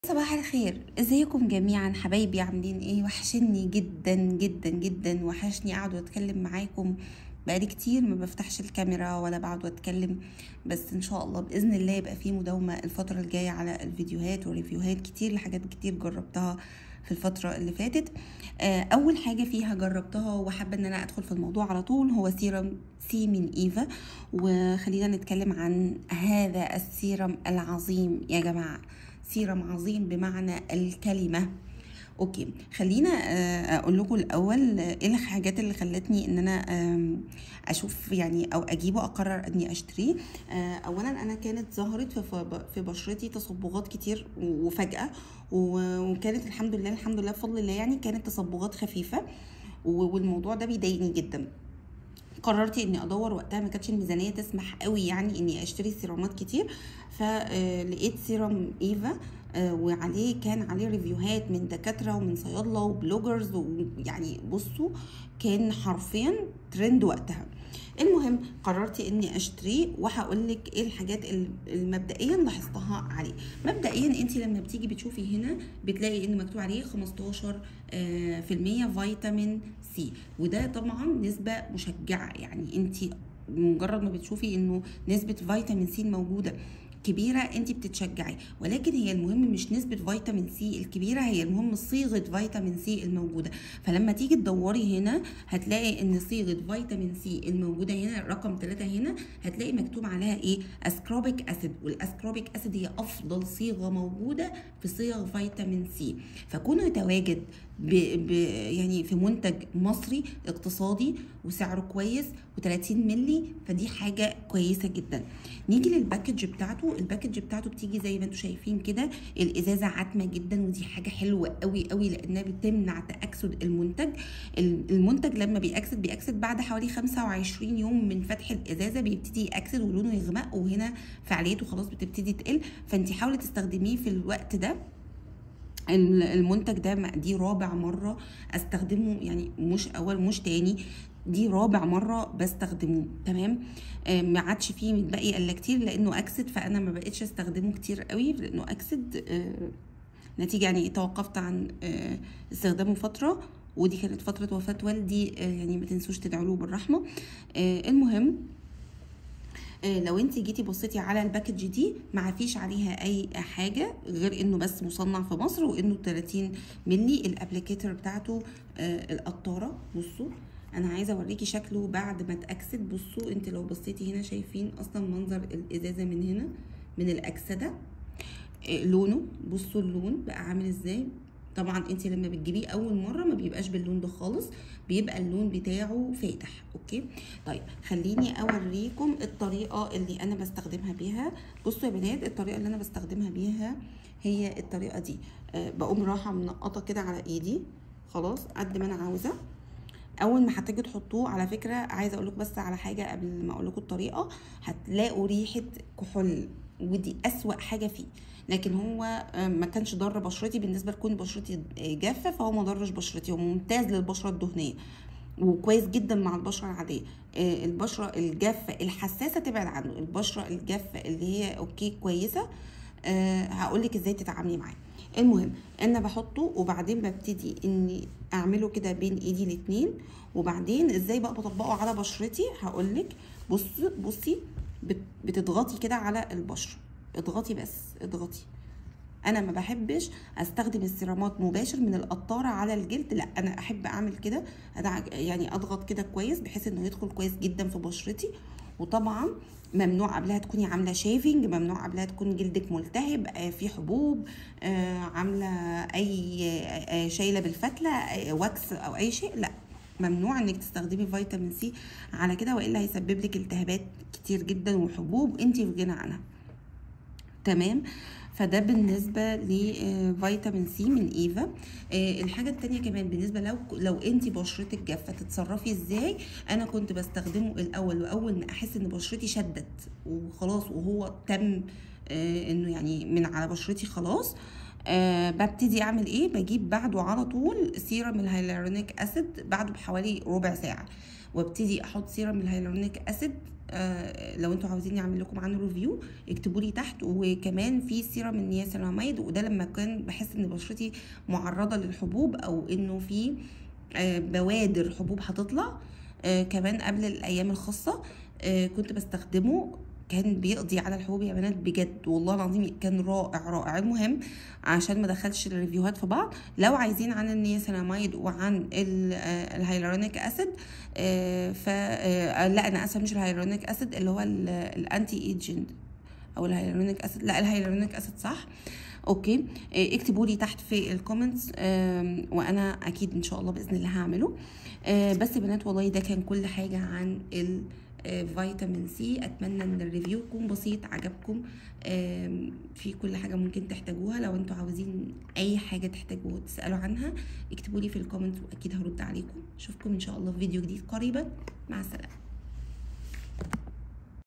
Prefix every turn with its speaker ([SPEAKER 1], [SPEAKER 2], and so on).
[SPEAKER 1] صباح الخير ازيكم جميعا حبايبي عاملين ايه وحشني جدا جدا جدا وحشني اقعد واتكلم معاكم بقالي كتير ما بفتحش الكاميرا ولا بقعد واتكلم بس ان شاء الله باذن الله يبقى في مداومه الفتره الجايه على الفيديوهات وريفيوهات كتير لحاجات كتير جربتها في الفترة اللي فاتت آه، أول حاجة فيها جربتها وحابة إن أنا أدخل في الموضوع على طول هو سيرم سي من إيفا وخلينا نتكلم عن هذا السيرم العظيم يا جماعة سيرم عظيم بمعنى الكلمة اوكي خلينا آه، اقول لكم الاول آه، ايه الحاجات اللي خلتني ان انا آم، اشوف يعني او اجيبه اقرر اني اشتريه آه، اولا انا كانت ظهرت في- في في بشرتي تصبغات كتير وفجاه و- وكانت الحمد لله الحمد لله بفضل الله يعني كانت تصبغات خفيفه و- والموضوع ده بيضايقني جدا قررت اني ادور وقتها ما كانتش الميزانيه تسمح قوي يعني اني اشتري سيرامات كتير فلقيت سيرام ايفا آه، وعليه كان عليه ريفيوهات من دكاتره ومن صيادله وبلوجرز ويعني بصوا كان حرفيا ترند وقتها المهم قررت اني اشتريه وهقول لك ايه الحاجات ال- المبدئيا لاحظتها عليه مبدئيا انت لما بتيجي بتشوفي هنا بتلاقي ان مكتوب عليه 15 آه، في المية فيتامين سي وده طبعا نسبة مشجعة يعني انت مجرد ما بتشوفي انه نسبة فيتامين سي الموجودة كبيرة انت بتتشجعي ولكن هي المهم مش نسبة فيتامين سي الكبيرة هي المهم صيغة فيتامين سي الموجودة فلما تيجي تدوري هنا هتلاقي ان صيغة فيتامين سي الموجودة هنا رقم 3 هنا هتلاقي مكتوب عليها ايه اسكروبيك اسيد والاسكروبيك اسيد هي افضل صيغة موجودة في صيغ فيتامين سي فكونه يتواجد ب... ب... يعني في منتج مصري اقتصادي وسعره كويس و30 ملي فدي حاجة كويسة جدا نيجي للباكج بتاعته الباكج بتاعته بتيجي زي ما انتم شايفين كده الازازة عاتمة جدا ودي حاجة حلوة قوي قوي لانها بتمنع تأكسد المنتج المنتج لما بيأكسد بيأكسد بعد حوالي 25 يوم من فتح الازازة بيبتدي يأكسد ولونه يغمق وهنا فعاليته خلاص بتبتدي تقل فانت حاولي تستخدميه في الوقت ده المنتج ده دي رابع مرة استخدمه يعني مش اول مش تاني دي رابع مرة بستخدمه تمام آه، ما عادش فيه متبقي الا كتير لانه اكسد فانا ما بقتش استخدمه كتير قوي لانه اكسد آه، نتيجة يعني توقفت عن آه، استخدامه فترة ودي كانت فترة وفاة والدي آه، يعني ما تنسوش تدعوا له بالرحمة آه، المهم آه، لو انت جيتي بصيتي على الباكج دي ما فيش عليها اي حاجه غير انه بس مصنع في مصر وانه 30 ملي الابليكيتور بتاعته آه، القطاره بصوا انا عايزه اوريكي شكله بعد ما اتاكسد بصوا انت لو بصيتي هنا شايفين اصلا منظر الازازه من هنا من الاكسده آه، لونه بصوا اللون بقى عامل ازاي طبعا انت لما بتجيبيه اول مره ما بيبقاش باللون ده خالص بيبقى اللون بتاعه فاتح اوكي طيب خليني اوريكم الطريقه اللي انا بستخدمها بيها بصوا يا بنات الطريقه اللي انا بستخدمها بيها هي الطريقه دي أه بقوم رايحه منقطه كده على ايدي خلاص قد ما انا عاوزه اول ما هتيجي تحطوه على فكره عايزه اقول لكم بس على حاجه قبل ما اقول لكم الطريقه هتلاقوا ريحه كحول ودي اسوا حاجه فيه لكن هو آه، ما كانش ضر بشرتي بالنسبه لكون بشرتي آه، جافه فهو ما ضرش بشرتي هو ممتاز للبشره الدهنيه وكويس جدا مع البشره العاديه آه، البشره الجافه الحساسه تبعد عنه البشره الجافه اللي هي اوكي كويسه أه هقول لك ازاي تتعاملي معاه المهم انا بحطه وبعدين ببتدي اني اعمله كده بين ايدي الاتنين وبعدين ازاي بقى بطبقه على بشرتي هقول لك بصي بصي بت- بتضغطي كده على البشره اضغطي بس اضغطي انا ما بحبش استخدم السيرامات مباشر من القطاره على الجلد لا انا احب اعمل كده أدع- يعني اضغط كده كويس بحيث انه يدخل كويس جدا في بشرتي وطبعا ممنوع قبلها تكوني عامله شيفنج ممنوع قبلها تكون جلدك ملتهب آه، في حبوب آه، عامله اي آه، شايله بالفتله آه، واكس او اي شيء لا ممنوع انك تستخدمي فيتامين سي على كده والا هيسبب لك التهابات كتير جدا وحبوب انت في غنى عنها تمام فده بالنسبة لفيتامين سي من ايفا آه، الحاجة التانية كمان بالنسبة لو لو انت بشرتك جافة تتصرفي ازاي انا كنت بستخدمه الاول واول ما احس ان بشرتي شدت وخلاص وهو تم آه، انه يعني من على بشرتي خلاص أه ببتدي اعمل ايه بجيب بعده على طول سيرم الهيالورونيك اسيد بعده بحوالي ربع ساعه وابتدي احط سيرم الهيالورونيك اسيد آه لو انتوا عاوزين اعمل لكم عنه ريفيو اكتبوا لي تحت وكمان في سيرم النياسيناميد وده لما كان بحس ان بشرتي معرضه للحبوب او انه في آه بوادر حبوب هتطلع آه كمان قبل الايام الخاصه آه كنت بستخدمه كان بيقضي على الحبوب يا بنات بجد والله العظيم كان رائع رائع المهم عشان ما دخلش الريفيوهات في بعض لو عايزين عن النياسيناميد وعن الهيلورونيك اسيد ف لا انا اسفه مش الهيلورونيك اسيد اللي هو الانتي ايجنت او الهيلورونيك اسيد لا الهيلورونيك اسيد صح اوكي اكتبوا لي تحت في الكومنتس وانا اكيد ان شاء الله باذن الله هعمله بس بنات والله ده كان كل حاجه عن ال فيتامين سي اتمنى ان الريفيو يكون بسيط عجبكم في كل حاجه ممكن تحتاجوها لو انتوا عاوزين اي حاجه تحتاجوا تسالوا عنها اكتبوا لي في الكومنت واكيد هرد عليكم اشوفكم ان شاء الله في فيديو جديد قريبا مع السلامه